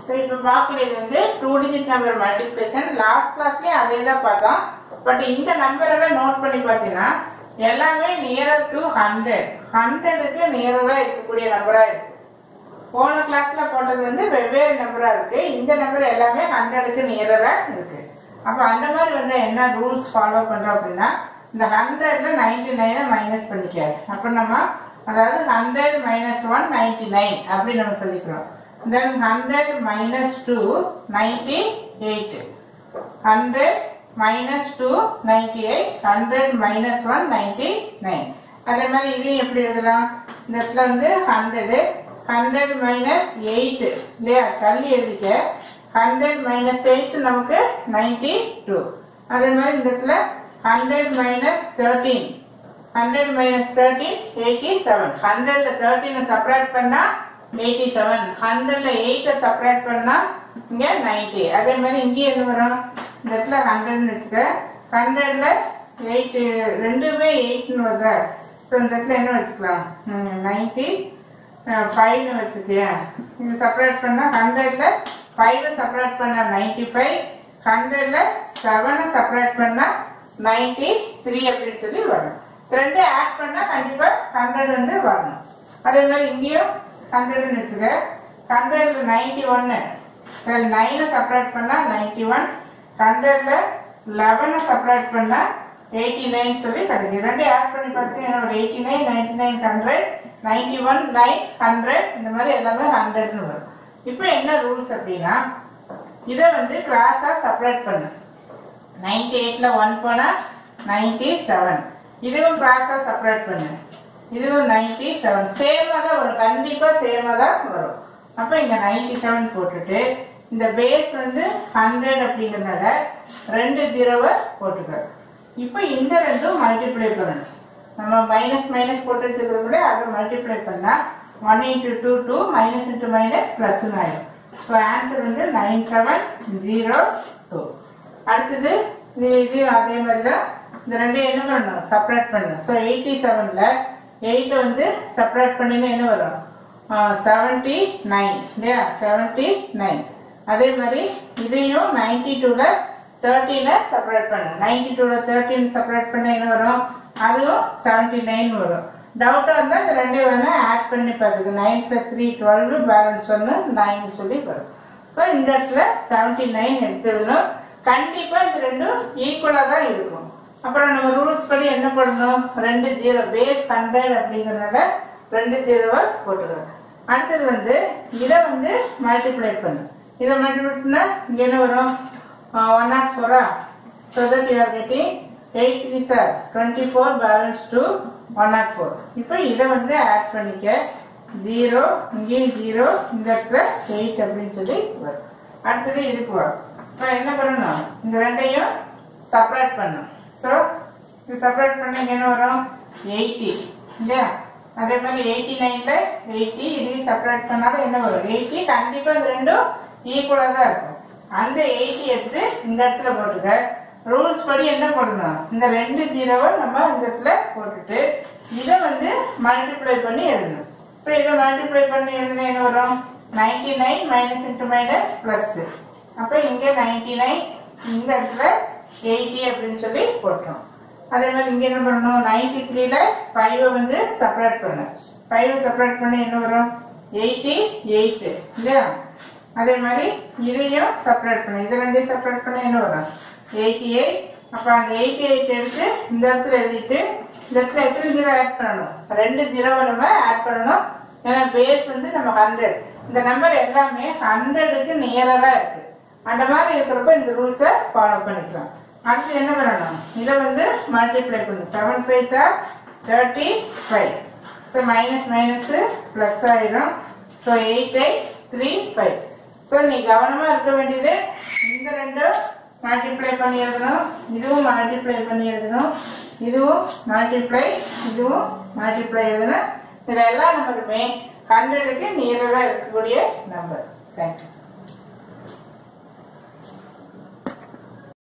so இப்போ பார்க்கக்கூடியது வந்து two digit number multiplication last கிளாஸ்லயும் அதே தான் பார்த்தோம் பட் இந்த நம்பர் எல்லாம் நோட் பண்ணி பார்த்தீங்கன்னா எல்லாமே நியரர் டு ஹண்ட்ரட் ஹண்ட்ரடுக்கு நியரரா இருக்கக்கூடிய நம்பரா இருக்கு போன கிளாஸ்ல போட்டது வந்து வெவ்வேறு நம்பரா இருக்கு இந்த நம்பர் எல்லாமே ஹண்ட்ரடுக்கு நியரரா இருக்கு அப்ப அந்த மாதிரி வந்து என்ன ரூல்ஸ் ஃபாலோ பண்றோம் அப்படின்னா இந்த ஹண்ட்ரட்ல நைன்டி நைனை மைனஸ் பண்ணிக்க அப்ப நம்ம அதாவது hundred minus one ninety nine அப்படி நம்ம சொல்லிக்கிறோம் then hundred minus two ninety eight hundred minus two ninety eight hundred minus one ninety nine அதே மாதிரி இதையும் எப்படி எழுதலாம் இந்த இடத்துல வந்து ஹண்ட்ரடு ஹண்ட்ரட் மைனஸ் எயிட் இல்லையா தள்ளி எழுதிக்க ஹண்ட்ரட் மைனஸ் எயிட் நமக்கு நைன்டி டூ அதே மாதிரி இந்த இடத்துல hundred minus thirteen hundred minus thirteen eighty seven ஹண்ட்ரட்ல தேர்ட்டீனை செப்பரேட் பண்ணா எயிட்டி செவன் ஹண்ட்ரட்ல எயிட்டை செப்பரேட் பண்ணா இங்க நைன்டி அதே மாதிரி இங்கேயும் என்ன வரும் இந்த இடத்துல ஹண்ட்ரட்னு வச்சுக்க ஹண்ட்ரட்ல எயிட் ரெண்டுமே எயிட்னு வருதா ஸோ இந்த இடத்துல என்ன வச்சுக்கலாம் நைன்டி ஃபைவ்னு வச்சுக்கியா இது செப்பரேட் பண்ணா ஹண்ட்ரட்ல ஃபைவ் செப்பரேட் பண்ணா நைன்டி ஃபைவ் ஹண்ட்ரட்ல செவனை செப்பரேட் பண்ணா நைன்டி த்ரீ அப்படின்னு சொல்லி வரும் ரெண்டு ஆட் பண்ணா கண்டிப்பா ஹண்ட்ரட் வந்து வரணும் அதே மாதிரி இங்கேயும் ஹண்ட்ரட்னு வச்சுக்க ஹண்ட்ரட்ல நைன்டி ஒன்னு சரி நைனை செப்பரேட் பண்ணா நைன்டி ஒன் ஹண்ட்ரட்ல லெவனை செப்பரேட் பண்ணா எயிட்டி நைன் சொல்லி கிடைக்கும் ரெண்டு ஆட் பண்ணி பார்த்தீங்கன்னா ஒரு eighty nine ninety nine hundred ninety one nine hundred இந்த மாதிரி எல்லாமே ஹண்ட்ரட்னு வரும் இப்போ என்ன ரூல்ஸ் அப்படின்னா இதை வந்து கிராஸா செப்பரேட் பண்ணு நைன்டி எயிட்ல ஒன் போனா நைன்டி செவன் இதுவும் கிராஸா செப்பரேட் பண்ணு இதுவும் நைன்டி செவன் சேமா தான் வரும் கண்டிப்பா சேமா தான் வரும் அப்ப இங்க நைன்டி செவன் போட்டுட்டு இந்த பேஸ் வந்து ஹண்ட்ரட் அப்படிங்கறதுனால ரெண்டு ஜீரோவை போட்டுக்க இப்போ இந்த ரெண்டும் மல்டிப்ளை பண்ணணும் நம்ம மைனஸ் மைனஸ் போட்டு வச்சுக்கிறத விட அதை மல்டிப்ளை பண்ணா one into two two minus into minus plus ஆயிடும் ஸோ ஆன்சர் வந்து நைன் செவன் ஜீரோ டூ அடுத்தது இது இது அதே மாதிரி தான் இந்த ரெண்டையும் என்ன பண்ணணும் செப்பரேட் பண்ணணும் ஸோ எயிட்டி செவனில் எயிட்டை வந்து செப்பரேட் பண்ணினா என்ன வரும் செவன்டி நைன் இல்லையா செவன்டி நைன் அதே மாதிரி இதையும் நைன்டி டூவில் தேர்ட்டீனை செப்பரேட் பண்ணு நைன்டி டூவில் தேர்ட்டீன் செப்பரேட் பண்ண என்ன வரும் அதுவும் செவன்டி நைன் வரும் டவுட்டாக இருந்தால் இந்த ரெண்டையும் வேணா ஆட் பண்ணி பார்த்துக்கு nine plus three twelve balance ஒன்று நைன் சொல்லி வரும் ஸோ இந்த இடத்துல செவன்டி நைன் எடுத்துடணும் கண்டிப்பாக இந்த ரெண்டும் ஈக்குவலாக தான் இருக்கும் அப்புறம் நம்ம ரூல்ஸ் படி என்ன பண்ணணும் ரெண்டு ஜீரோ பேஸ் ஹண்ட்ரட் அப்படிங்கறதுனால ரெண்டு ஜீரோவை போட்டுக்கணும் அடுத்தது வந்து இதை வந்து மல்டிப்ளை பண்ணு இதை மல்டிப்ளை பண்ணா இங்க என்ன வரும் ஒன் நாட் ஃபோரா so that you are getting eight threes are twenty four balance two one naught four இப்போ இதை வந்து ஆட் பண்ணிக்க ஜீரோ இங்கேயும் ஜீரோ இந்த இடத்துல எயிட் அப்படின்னு சொல்லி வரும் அடுத்தது இதுக்கு வரும் இப்போ என்ன பண்ணணும் இந்த ரெண்டையும் செப்பரேட் பண்ணும் ஸோ இது செப்பரேட் பண்ணீங்க என்ன வரும் எயிட்டி இல்லையா அதே மாதிரி எயிட்டி நைன்ல எயிட்டி இதையும் செப்பரேட் பண்ணாலும் என்ன வரும் எயிட்டி கண்டிப்பா இந்த ரெண்டும் ஈக்குவலா தான் இருக்கும் அந்த எயிட்டி எடுத்து இந்த இடத்துல போட்டுக்க ரூல்ஸ் படி என்ன போடணும் இந்த ரெண்டு ஜீரோவை நம்ம இந்த இடத்துல போட்டுட்டு இதை வந்து மல்டிப்ளை பண்ணி எழுதணும் ஸோ இதை மல்டிப்ளை பண்ணி எழுதுனா என்ன வரும் ninety nine minus into minus plus அப்போ இங்கே நைன்டி நைன் இந்த இடத்துல எயிட்டி அப்படின்னு சொல்லி போட்டோம் அதே மாதிரி இங்க என்ன பண்ணணும் நைன்டி த்ரீல ஃபைவ் வந்து செப்பரேட் பண்ணு ஃபைவ் செப்பரேட் பண்ணி என்ன வரும் எயிட்டி எயிட் இல்லையா அதே மாதிரி இதையும் செப்பரேட் பண்ணு இது ரெண்டையும் செப்பரேட் பண்ணி என்ன வரும் எயிட்டி எயிட் அப்போ அந்த எயிட்டி எயிட் எடுத்து இந்த இடத்துல எழுதிட்டு இந்த இடத்துல எத்தனை ஜீரோ ஆட் பண்ணணும் ரெண்டு ஜீரோவை நம்ம ஆட் பண்ணணும் ஏன்னா பேஸ் வந்து நம்ம ஹண்ட்ரட் இந்த நம்பர் எல்லாமே ஹண்ட்ரடுக்கு நியரா இருக்கு அந்த மாதிரி இருக்கிறப்ப இந்த ரூல்ஸை ஃபாலோ பண்ணிக்கலாம் அடுத்து என்ன பண்ணணும் இதை வந்து மல்டிப்ளை பண்ணணும் seven fives are thirty five so minus minus plus ஆயிடும் so eight eight three five so நீ கவனமாக இருக்க வேண்டியது இந்த ரெண்டும் மல்டிப்ளை பண்ணி எழுதணும் இதுவும் மல்டிப்ளை பண்ணி எழுதணும் இதுவும் மல்டிப்ளை இதுவும் மல்டிப்ளை எழுதணும் இதெல்லாம் நம்பருமே ஹண்ட்ரடுக்கு நியராக இருக்கக்கூடிய நம்பர் தேங்க்யூ